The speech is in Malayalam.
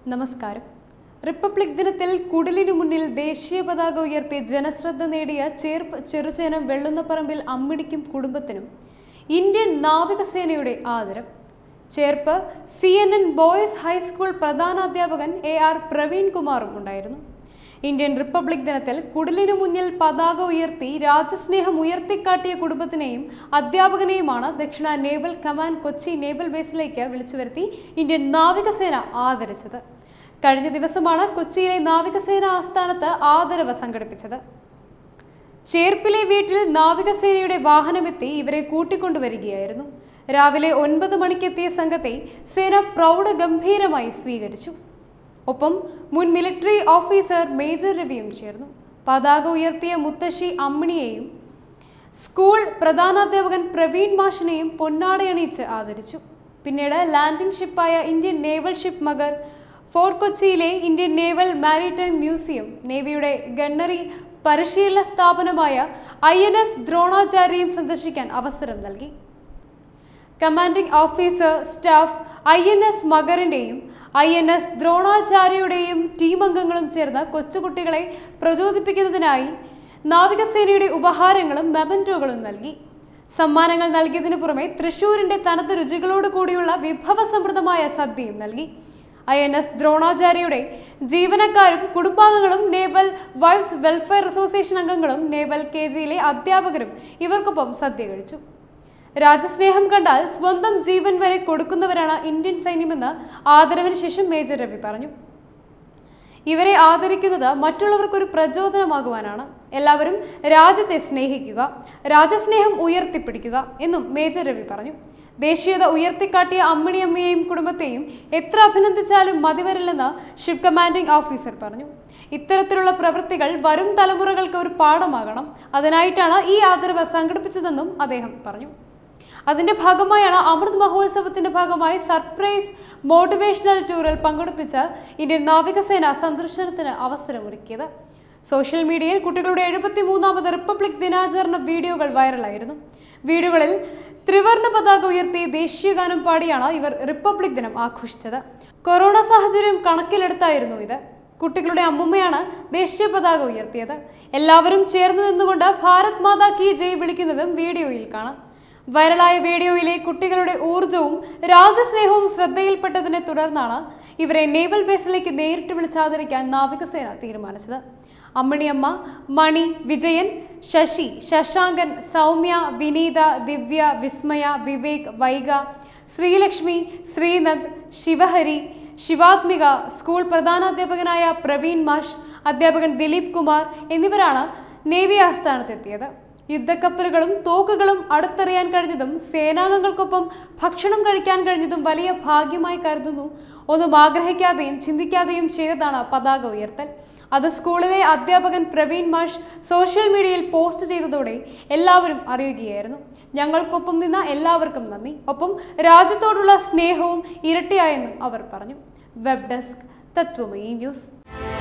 നമസ്കാരം റിപ്പബ്ലിക് ദിനത്തിൽ കുടിലിനു മുന്നിൽ ദേശീയ പതാക ഉയർത്തി ജനശ്രദ്ധ നേടിയ ചേർപ്പ് ചെറുചേനം വെള്ളുന്നപ്പറമ്പിൽ അമ്മിണിക്കും കുടുംബത്തിനും ഇന്ത്യൻ നാവികസേനയുടെ ആദരം Cherpu C N N boys high school പ്രധാനാധ്യാപകൻ എ ആർ പ്രവീൺ കുമാറും ഉണ്ടായിരുന്നു ഇന്ത്യൻ റിപ്പബ്ലിക് ദിനത്തിൽ കുടിലിനു മുന്നിൽ പതാക ഉയർത്തി രാജ്യസ്നേഹം ഉയർത്തിക്കാട്ടിയ കുടുംബത്തിനെയും അധ്യാപകനെയുമാണ് ദക്ഷിണ നേവൽ കമാൻഡ് കൊച്ചി നേവൽ ബേസിലേക്ക് വിളിച്ചു വരുത്തി ഇന്ത്യൻ നാവികസേന ആദരിച്ചത് കഴിഞ്ഞ ദിവസമാണ് കൊച്ചിയിലെ നാവികസേന ആസ്ഥാനത്ത് ആദരവ് സംഘടിപ്പിച്ചത് ചേർപ്പിലെ വീട്ടിൽ നാവികസേനയുടെ വാഹനമെത്തി ഇവരെ കൂട്ടിക്കൊണ്ടുവരികയായിരുന്നു രാവിലെ ഒൻപത് മണിക്കെത്തിയ സംഘത്തെ സേന പ്രൗഢഗംഭീരമായി സ്വീകരിച്ചു ഒപ്പം മുൻ മിലിറ്ററി ഓഫീസർ മേജർ രവിയും ചേർന്നു പതാക ഉയർത്തിയ മുത്തശ്ശി അമ്മിണിയെയും സ്കൂൾ പ്രധാനാധ്യാപകൻ പ്രവീൺ മാഷിനെയും പൊന്നാടയണിയിച്ച് ആദരിച്ചു പിന്നീട് ലാൻഡിംഗ് ഷിപ്പായ Indian naval ship Magar fort കൊച്ചിയിലെ ഇന്ത്യൻ നേവൽ മാരിടൈം മ്യൂസിയം നേവിയുടെ ഗണ്ണറി പരിശീലന സ്ഥാപനമായ ഐ എൻ എസ് ദ്രോണാചാര്യയും സന്ദർശിക്കാൻ അവസരം നൽകി commanding officer staff I N S മഗറിൻ്റെയും ഐ എൻ എസ് ദ്രോണാചാര്യയുടെയും ടീം അംഗങ്ങളും ചേർന്ന് കൊച്ചുകുട്ടികളെ പ്രചോദിപ്പിക്കുന്നതിനായി നാവികസേനയുടെ ഉപഹാരങ്ങളും മെമൻറ്റോകളും നൽകി സമ്മാനങ്ങൾ നൽകിയതിനു പുറമെ തൃശൂരിന്റെ തനത് രുചികളോട് കൂടിയുള്ള വിഭവസമൃദ്ധമായ സദ്യയും നൽകി ഐ എൻ എസ് ദ്രോണാചാര്യയുടെ ജീവനക്കാരും കുടുംബാംഗങ്ങളും നേവൽ വൈഫ്സ് വെൽഫെയർ അസോസിയേഷൻ അംഗങ്ങളും നേവൽ കെ ജിയിലെ അധ്യാപകരും ഇവർക്കൊപ്പം സദ്യ കഴിച്ചു രാജ്യസ്നേഹം കണ്ടാൽ സ്വന്തം ജീവൻ വരെ കൊടുക്കുന്നവരാണ് ഇന്ത്യൻ സൈന്യമെന്ന് ആദരവിന് ശേഷം മേജർ രവി പറഞ്ഞു ഇവരെ ആദരിക്കുന്നത് മറ്റുള്ളവർക്കൊരു പ്രചോദനമാകുവാനാണ് എല്ലാവരും രാജ്യത്തെ സ്നേഹിക്കുക രാജ്യസ്നേഹം ഉയർത്തിപ്പിടിക്കുക എന്നും മേജർ രവി പറഞ്ഞു ദേശീയത ഉയർത്തിക്കാട്ടിയ അമ്മിണിയമ്മയെയും കുടുംബത്തെയും എത്ര അഭിനന്ദിച്ചാലും മതിവരില്ലെന്ന് ഷിപ്പ് കമാൻഡിംഗ് ഓഫീസർ പറഞ്ഞു ഇത്തരത്തിലുള്ള പ്രവൃത്തികൾ വരും തലമുറകൾക്ക് ഒരു പാഠമാകണം അതിനായിട്ടാണ് ഈ ആദരവ് സംഘടിപ്പിച്ചതെന്നും അദ്ദേഹം പറഞ്ഞു അതിന്റെ ഭാഗമായാണ് അമൃത് മഹോത്സവത്തിന്റെ ഭാഗമായി സർപ്രൈസ് മോട്ടിവേഷണൽ ടൂറിൽ പങ്കെടുപ്പിച്ച ഇന്ത്യൻ നാവികസേന സന്ദർശനത്തിന് അവസരമൊരുക്കിയത് സോഷ്യൽ മീഡിയയിൽ കുട്ടികളുടെ എഴുപത്തി മൂന്നാമത് റിപ്പബ്ലിക് ദിനാചരണ വീഡിയോകൾ വൈറലായിരുന്നു വീഡിയോകളിൽ ത്രിവർണ പതാക ഉയർത്തി ദേശീയഗാനം പാടിയാണ് ഇവർ റിപ്പബ്ലിക് ദിനം ആഘോഷിച്ചത് കൊറോണ സാഹചര്യം കണക്കിലെടുത്തായിരുന്നു ഇത് കുട്ടികളുടെ അമ്മുമ്മയാണ് ദേശീയ പതാക ഉയർത്തിയത് എല്ലാവരും ചേർന്ന് നിന്നുകൊണ്ട് ഭാരത് മാതാ കി ജയ് വിളിക്കുന്നതും വീഡിയോയിൽ കാണാം വൈറലായ വീഡിയോയിലെ കുട്ടികളുടെ ഊർജവും രാജ്യസ്നേഹവും ശ്രദ്ധയിൽപ്പെട്ടതിനെ തുടർന്നാണ് ഇവരെ നേവൽ ബേസിലേക്ക് നേരിട്ട് വിളിച്ചാദരിക്കാൻ നാവികസേന തീരുമാനിച്ചത് അമ്മിണിയമ്മ മണി വിജയൻ ശശി ശശാങ്കൻ സൗമ്യ വിനീത ദിവ്യ വിസ്മയ വിവേക് വൈഗ ശ്രീലക്ഷ്മി ശ്രീനന്ദ് ശിവഹരി ശിവാത്മിക സ്കൂൾ പ്രധാനാധ്യാപകനായ പ്രവീൺ മാഷ് അധ്യാപകൻ ദിലീപ് കുമാർ എന്നിവരാണ് നേവി ആസ്ഥാനത്തെത്തിയത് യുദ്ധക്കപ്പലുകളും തോക്കുകളും അടുത്തറിയാൻ കഴിഞ്ഞതും സേനാംഗങ്ങൾക്കൊപ്പം ഭക്ഷണം കഴിക്കാൻ കഴിഞ്ഞതും വലിയ ഭാഗ്യമായി കരുതുന്നു ഒന്നും ആഗ്രഹിക്കാതെയും ചിന്തിക്കാതെയും ചെയ്തതാണ് പതാക ഉയർത്തൽ അത് സ്കൂളിലെ അധ്യാപകൻ പ്രവീൺ മാഷ് സോഷ്യൽ മീഡിയയിൽ പോസ്റ്റ് ചെയ്തതോടെ എല്ലാവരും അറിയുകയായിരുന്നു ഞങ്ങൾക്കൊപ്പം നിന്ന എല്ലാവർക്കും നന്ദി ഒപ്പം രാജ്യത്തോടുള്ള സ്നേഹവും ഇരട്ടിയായെന്നും അവർ പറഞ്ഞു വെബ് ഡെസ്ക് തത്വമയി ന്യൂസ്